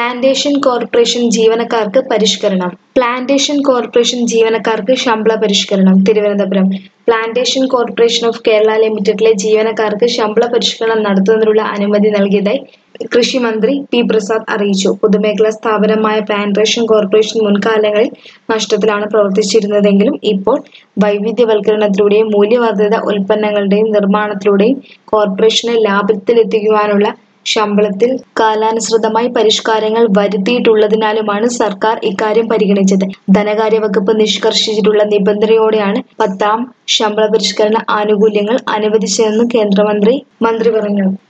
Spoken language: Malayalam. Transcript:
പ്ലാന്റേഷൻ കോർപ്പറേഷൻ ജീവനക്കാർക്ക് പരിഷ്കരണം പ്ലാന്റേഷൻ കോർപ്പറേഷൻ ജീവനക്കാർക്ക് ശമ്പള പരിഷ്കരണം Thiruvananthapuram plantation corporation of Kerala ലിമിറ്റഡിലെ ജീവനക്കാർക്ക് ശമ്പള പരിഷ്കരണം നടത്തുന്നതിനുള്ള അനുമതി നൽകിയതായി കൃഷിമന്ത്രി പി പ്രസാദ് അറിയിച്ചു പൊതുമേഖലാ സ്ഥാപനമായ പ്ലാന്റേഷൻ കോർപ്പറേഷൻ മുൻകാലങ്ങളിൽ നഷ്ടത്തിലാണ് പ്രവർത്തിച്ചിരുന്നതെങ്കിലും ഇപ്പോൾ വൈവിധ്യവൽക്കരണത്തിലൂടെയും മൂല്യവർദ്ധിത ഉൽപ്പന്നങ്ങളുടെയും നിർമ്മാണത്തിലൂടെയും കോർപ്പറേഷനെ ലാഭത്തിലെത്തിക്കുവാനുള്ള ശമ്പളത്തിൽ കാലാനുസൃതമായി പരിഷ്കാരങ്ങൾ വരുത്തിയിട്ടുള്ളതിനാലുമാണ് സർക്കാർ ഇക്കാര്യം പരിഗണിച്ചത് ധനകാര്യ വകുപ്പ് നിഷ്കർഷിച്ചിട്ടുള്ള നിബന്ധനയോടെയാണ് പത്താം ശമ്പള പരിഷ്കരണ ആനുകൂല്യങ്ങൾ അനുവദിച്ചതെന്ന് കേന്ദ്രമന്ത്രി മന്ത്രി പറഞ്ഞു